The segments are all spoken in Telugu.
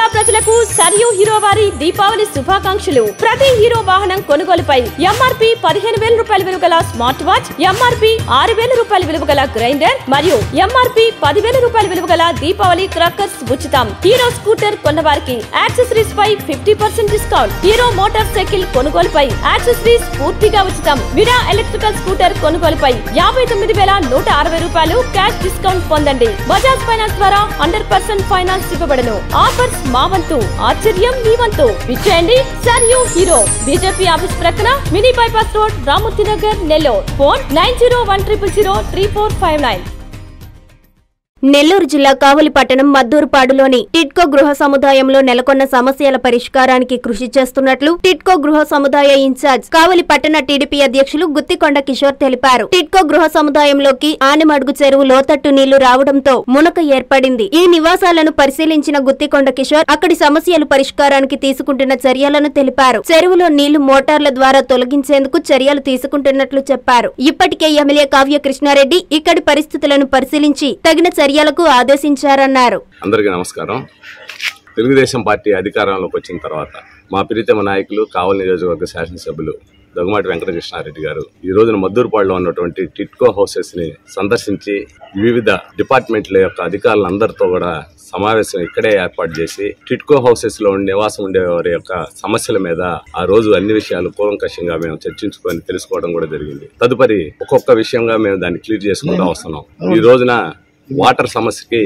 ప్రజలకు సరియు హీరో వారి దీపావళి శుభాకాంక్షలు ప్రతి హీరో వాహనం కొనుగోలుపై ఎంఆర్పి పదిహేను వేల రూపాయల విలువ గల స్మార్ట్ వాచ్ ఎంఆర్పి ఆరు వేల రూపాయల విలువ గల గ్రైండర్ మరియు ఎంఆర్పి పదివేల రూపాయల విలువ గల దీపావళి క్రాకర్స్ ఉచితం హీరో స్కూటర్ కొన్న వారికి యాక్సెసరీస్ పై fifty percent discount Hero motorcycle కొనుగోలుపై యాక్సెసరీస్ పూర్తిగా ఉచితం విరా ఎలక్ట్రికల్ స్కూటర్ కొనుగోలుపై యాభై తొమ్మిది వేల నూట అరవై రూపాయలు క్యాష్ డిస్కౌంట్ పొందండి బజాజ్ ఫైనాన్స్ ద్వారా హండ్రెడ్ పర్సెంట్ ఫైనాన్స్ ఇవ్వబడను ఆఫర్స్ మా వంతు ఆశ్చర్యం మీ వంతు విచ్చేయండి సర్ యూ హీరో బీజేపీ ఆఫీస్ ప్రక్కన mini bypass road Ramurthy Nagar Nellore phone nine zero one triple zero three four five nine Nellore జిల్లా కావలి పట్టణం మద్దూరుపాడులోని టిట్కో గృహ సముదాయంలో నెలకొన్న సమస్యల పరిష్కారానికి కృషి చేస్తున్నట్లు టిట్కో గృహ సముదాయ ఇన్ఛార్జ్ కావలి పట్టణ టీడీపీ అధ్యక్షులు గుత్తికొండ కిషోర్ తెలిపారు టిట్కో గృహ సముదాయంలోకి ఆనమడుగు చెరువు లోతట్టు నీళ్లు రావడంతో మునక ఏర్పడింది ఈ నివాసాలను పరిశీలించిన గుత్తికొండ కిషోర్ అక్కడి సమస్యలు పరిష్కారానికి తీసుకుంటున్న చర్యలను తెలిపారు చెరువులో నీళ్లు మోటార్ల ద్వారా తొలగించేందుకు చర్యలు తీసుకుంటున్నట్లు చెప్పారు ఇప్పటికే ఎమ్మెల్యే కావ్య కృష్ణారెడ్డి ఇక్కడి పరిస్థితులను పరిశీలించి తగిన చర్యలకు ఆదేశించారన్నారు అందరికీ నమస్కారం తెలుగుదేశం పార్టీ అధికారంలోకి వచ్చిన తర్వాత మా ప్రీతమ నాయకులు కావలి నియోజకవర్గ శాసనసభ్యులు దగ్గుమాటి వెంకటకృష్ణారెడ్డి గారు ఈ రోజున మద్దూరుపాడులో ఉన్నటువంటి టిట్కో హౌసెస్ ని సందర్శించి వివిధ డిపార్ట్మెంట్ల యొక్క అధికారులందరితో కూడా సమావేశం ఇక్కడే ఏర్పాటు చేసి టిట్కో హౌసెస్ లో ఉండే నివాసం ఉండే వారి యొక్క సమస్యల మీద ఆ రోజు అన్ని విషయాలు కూలంకషంగా మేము చర్చించుకొని తెలుసుకోవడం కూడా జరిగింది తదుపరి ఒక్కొక్క విషయంగా మేము దాన్ని క్లియర్ చేసుకుంటూ వస్తున్నాం ఈ రోజున వాటర్ సమస్యకి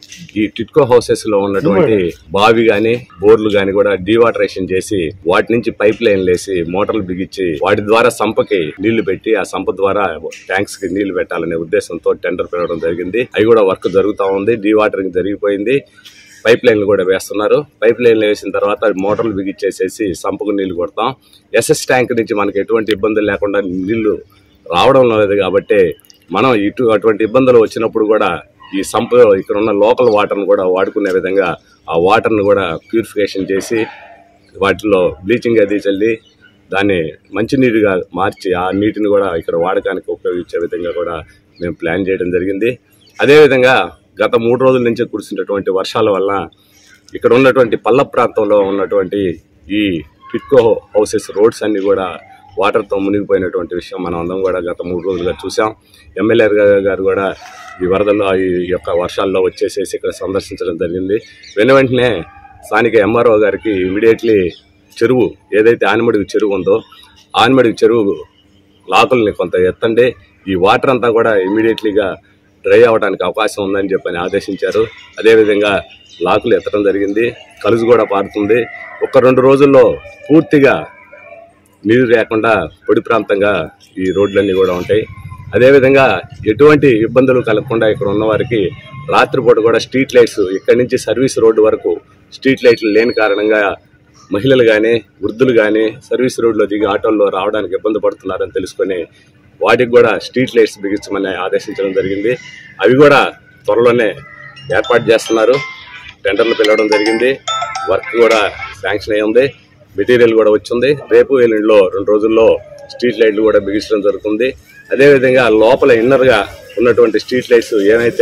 ఈ టిట్కో హౌసెస్ లో ఉన్నటువంటి బావి గాని బోర్లు గాని కూడా డీవాటరేషన్ చేసి వాటి నుంచి పైప్ లైన్ లేసి మోటార్లు బిగించి వాటి ద్వారా సంపకి నీళ్లు పెట్టి ఆ సంప ద్వారా ట్యాంక్స్ కి నీళ్లు పెట్టాలనే ఉద్దేశంతో టెండర్ పిలవడం జరిగింది అవి కూడా వర్క్ జరుగుతా ఉంది డీవాటరింగ్ జరిగిపోయింది పైప్ లైన్లు కూడా వేస్తున్నారు పైప్ లైన్లు వేసిన తర్వాత మోటార్లు బిగించేసేసి సంపకు నీళ్లు కొడతాం ఎస్ఎస్ ట్యాంక్ నుంచి మనకి ఎటువంటి ఇబ్బందులు లేకుండా నీళ్లు రావడం లేదు కాబట్టి మనం ఇటు అటువంటి ఇబ్బందులు వచ్చినప్పుడు కూడా ఈ సంప ఇక్కడ ఉన్న లోకల్ వాటర్ను కూడా వాడుకునే విధంగా ఆ వాటర్ను కూడా ప్యూరిఫికేషన్ చేసి వాటిలో బ్లీచింగ్ అది చల్లి దాన్ని మంచినీరుగా మార్చి ఆ నీటిని కూడా ఇక్కడ వాడకానికి ఉపయోగించే విధంగా కూడా మేము ప్లాన్ చేయడం జరిగింది అదేవిధంగా గత మూడు రోజుల నుంచి కురిసినటువంటి వర్షాల వల్ల ఇక్కడ ఉన్నటువంటి పల్ల ప్రాంతంలో ఉన్నటువంటి ఈ టిట్కో హౌసెస్ రోడ్స్ అన్ని కూడా వాటర్తో మునిగిపోయినటువంటి విషయం మనం అందరం కూడా గత మూడు రోజులుగా చూసాం ఎమ్మెల్యే గారు కూడా ఈ వరదల్లో ఈ యొక్క వర్షాల్లో వచ్చేసేసి ఇక్కడ సందర్శించడం జరిగింది వెను వెంటనే స్థానిక ఎంఆర్ఓ గారికి ఇమీడియట్లీ చెరువు ఏదైతే ఆనిమడికి చెరువు ఉందో ఆనిమడికి చెరువు లాకుల్ని కొంత ఎత్తండి ఈ వాటర్ అంతా కూడా ఇమీడియట్లీగా డ్రై అవ్వడానికి అవకాశం ఉందని చెప్పని ఆదేశించారు అదేవిధంగా లాకులు ఎత్తడం జరిగింది కలుసు కూడా పారుతుంది ఒక రెండు రోజుల్లో పూర్తిగా నీరు లేకుండా పొడి ప్రాంతంగా ఈ రోడ్లన్నీ కూడా ఉంటాయి అదేవిధంగా ఎటువంటి ఇబ్బందులు కలగకుండా ఇక్కడ ఉన్న వారికి రాత్రిపూట కూడా స్ట్రీట్ లైట్స్ ఇక్కడి నుంచి సర్వీస్ రోడ్డు వరకు స్ట్రీట్ లైట్లు లేని కారణంగా మహిళలు కానీ వృద్ధులు కానీ సర్వీస్ రోడ్లో దిగి ఆటోల్లో రావడానికి ఇబ్బంది పడుతున్నారని తెలుసుకొని వాటికి కూడా స్ట్రీట్ లైట్స్ బిగించమని ఆదేశించడం జరిగింది అవి కూడా త్వరలోనే ఏర్పాటు చేస్తున్నారు టెండర్లు పిలవడం జరిగింది వర్క్ కూడా శాంక్షన్ అయి ఉంది మెటీరియల్ కూడా వచ్చింది రేపు ఎల్లుండిలో రెండు రోజుల్లో స్ట్రీట్ లైట్లు కూడా బిగించడం జరుగుతుంది అదేవిధంగా లోపల ఇన్నర్గా ఉన్నటువంటి స్ట్రీట్ లైట్స్ ఏమైతే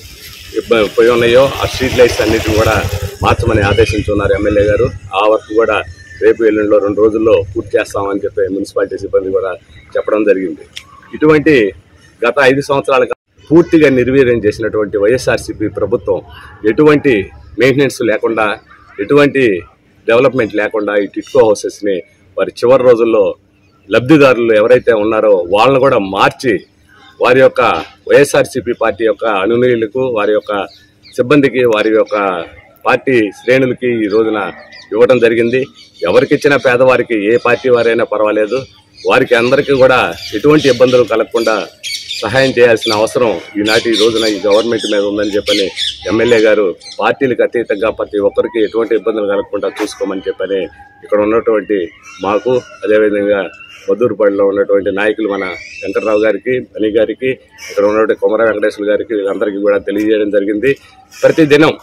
ఇబ్బ- పోయి ఉన్నాయో ఆ స్ట్రీట్ లైట్స్ అన్నిటిని కూడా మార్చమని ఆదేశించున్నారు ఎమ్మెల్యే గారు ఆ వర్క్ కూడా రేపు ఎల్లుండిలో రెండు రోజుల్లో పూర్తి చేస్తామని చెప్పి మున్సిపాలిటీ సిబ్బంది కూడా చెప్పడం జరిగింది ఇటువంటి గత ఐదు సంవత్సరాల కా- పూర్తిగా నిర్వీర్యం చేసినటువంటి వైఎస్ఆర్సీపీ ప్రభుత్వం ఎటువంటి మెయింటెనెన్స్ లేకుండా ఎటువంటి డెవలప్మెంట్ లేకుండా ఈ టిట్కో హౌసెస్ని వారి చివరి రోజుల్లో లబ్ధిదారులు ఎవరైతే ఉన్నారో వాళ్ళని కూడా మార్చి వారి యొక్క వైఎస్ఆర్సీపీ పార్టీ యొక్క అనునీయులకు వారి యొక్క సిబ్బందికి వారి యొక్క పార్టీ శ్రేణులకి ఈ రోజున ఇవ్వడం జరిగింది ఎవరికిచ్చిన పేదవారికి ఏ పార్టీ వారైనా పర్వాలేదు వారికి అందరికీ కూడా ఎటువంటి ఇబ్బందులు కలగకుండా సహాయం చేయాల్సిన అవసరం ఈనాటి ఈ రోజున ఈ గవర్నమెంట్ మీద ఉందని చెప్పని ఎమ్మెల్యే గారు పార్టీలకు అతీతంగా ప్రతి ఒక్కరికి ఎటువంటి ఇబ్బందులు కలగకుండా చూసుకోమని చెప్పని ఇక్కడ ఉన్నటువంటి మాకు అదేవిధంగా మద్దూరుపాడులో ఉన్నటువంటి నాయకులు మన వెంకటరావు గారికి బని గారికి ఇక్కడ ఉన్నటువంటి కొమర వెంకటేశ్వర గారికి అందరికీ కూడా తెలియజేయడం జరిగింది ప్రతి దినం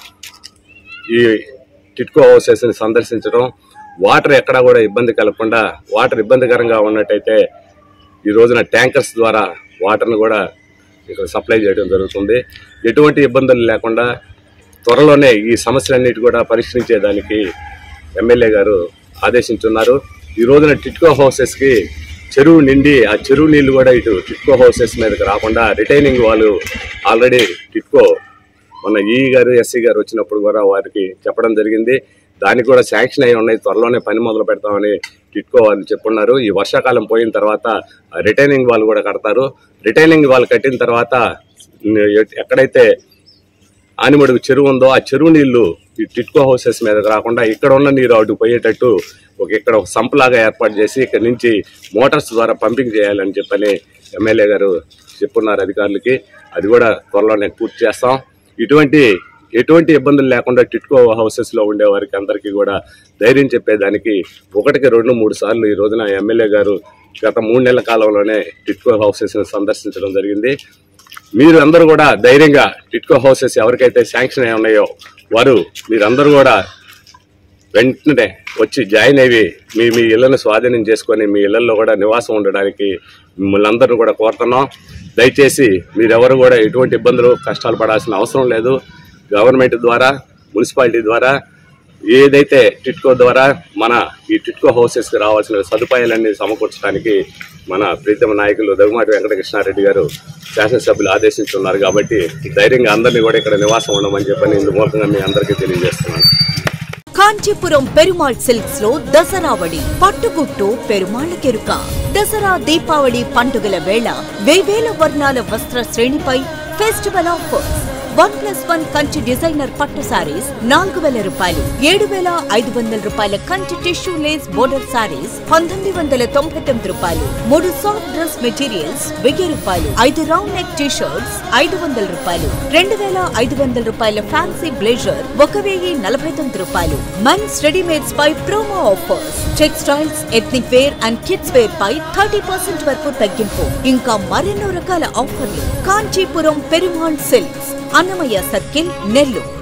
ఈ టిట్కో హౌసెస్ని సందర్శించడం వాటర్ ఎక్కడా కూడా ఇబ్బంది కలగకుండా వాటర్ ఇబ్బందికరంగా ఉన్నట్టయితే ఈ రోజున ట్యాంకర్స్ ద్వారా వాటర్ని కూడా ఇక్కడ సప్లై చేయడం జరుగుతుంది ఎటువంటి ఇబ్బందులు లేకుండా త్వరలోనే ఈ సమస్యలన్నిటి కూడా పరిష్కరించేదానికి ఎమ్మెల్యే గారు ఆదేశించున్నారు ఈ రోజున టిట్కో హౌసెస్కి చెరువు నిండి ఆ చెరువు నీళ్లు కూడా ఇటు టిట్కో హౌసెస్ మీదకి రాకుండా రిటైనింగ్ వాళ్ళు ఆల్రెడీ టిట్కో మొన్న ఈ గారు ఎస్సీ గారు వచ్చినప్పుడు కూడా వారికి చెప్పడం జరిగింది దానికి కూడా శాంక్షన్ అయి ఉన్నాయి త్వరలోనే పని మొదలు పెడతామని టిట్కో వాళ్ళు చెప్పున్నారు ఈ వర్షాకాలం పోయిన తర్వాత రిటైనింగ్ వాళ్ళు కూడా కడతారు రిటైనింగ్ వాళ్ళు కట్టిన తర్వాత ఎక్కడైతే ఆనిమడుగు చెరువు ఉందో ఆ చెరువు నీళ్లు ఈ టిట్కో హౌసెస్ మీదకి రాకుండా ఇక్కడ ఉన్న నీరు అటు పోయేటట్టు ఒక ఇక్కడ ఒక సంపులాగా ఏర్పాటు చేసి ఇక్కడ నుంచి మోటార్స్ ద్వారా పంపింగ్ చేయాలని చెప్పని ఎమ్మెల్యే గారు చెప్పున్నారు అధికారులకి అది కూడా త్వరలోనే పూర్తి చేస్తాం ఇటువంటి ఎటువంటి ఇబ్బందులు లేకుండా టిట్కో హౌసెస్లో ఉండే వారికి అందరికీ కూడా ధైర్యం చెప్పేదానికి ఒకటికి రెండు మూడు సార్లు ఈ రోజున ఎమ్మెల్యే గారు గత మూడు నెలల కాలంలోనే టిట్కో హౌసెస్ని సందర్శించడం జరిగింది మీరు అందరూ కూడా ధైర్యంగా టిట్కో హౌసెస్ ఎవరికైతే శాంక్షన్ అయి ఉన్నాయో వారు మీరందరూ కూడా వెంటనే వచ్చి జాయిన్ అయ్యి మీ మీ ఇళ్లను స్వాధీనం చేసుకొని మీ ఇళ్లలో కూడా నివాసం ఉండడానికి మిమ్మల్ని అందరూ కూడా కోరుతున్నాం దయచేసి మీరెవరు కూడా ఎటువంటి ఇబ్బందులు కష్టాలు పడాల్సిన అవసరం లేదు గవర్నమెంట్ ద్వారా మున్సిపాలిటీ ద్వారా ఏదైతే టిట్కో ద్వారా మన ఈ టిట్కో హౌసెస్కి రావాల్సిన సదుపాయాలన్నీ సమకూర్చడానికి మన ప్రీతమ నాయకులు దగ్గుమాటి వెంకటకృష్ణారెడ్డి గారు శాసనసభ్యులు ఆదేశించున్నారు కాబట్టి ధైర్యంగా అందరినీ కూడా ఇక్కడ నివాసం ఉండమని చెప్పని ఇందు మూలకంగా మీ అందరికీ తెలియజేస్తున్నాను కాంచీపురం పెరుమాళ్ సిల్క్స్ లో దసరావళి పట్టుగుట్టు పెరుమాళ్ కెరుక దసరా దీపావళి పండుగల వేళ వేవేల వర్ణాల వస్త్ర శ్రేణిపై festival offers one plus one Kanchi designer పట్టు సారీస్ నాలుగు వేల రూపాయలు ఏడు వేల ఐదు వందల రూపాయల Kanchi tissue lace border saris పంతొమ్మిది వందల తొంభై తొమ్మిది రూపాయలు మూడు సాఫ్ట్ డ్రెస్ మెటీరియల్స్ వెయ్యి రూపాయలు ఐదు రౌండ్ నెక్ టీ షర్ట్స్ ఐదు వందల రూపాయలు రెండు వేల ఐదు వందల రూపాయల ఫ్యాన్సీ బ్లేజర్ ఒక వెయ్యి నలభై తొమ్మిది రూపాయలు మెన్స్ రెడీమేడ్స్ పై promo offers textiles ethnic wear and kids wear పై థర్టీ పర్సెంట్ వరకు తగ్గింపు ఇంకా మరెన్నో రకాల ఆఫర్లు కాంచీపురం పెరుమాళ్ సిల్క్స్ అన్నమయ్య సర్కిల్ నెల్లూరు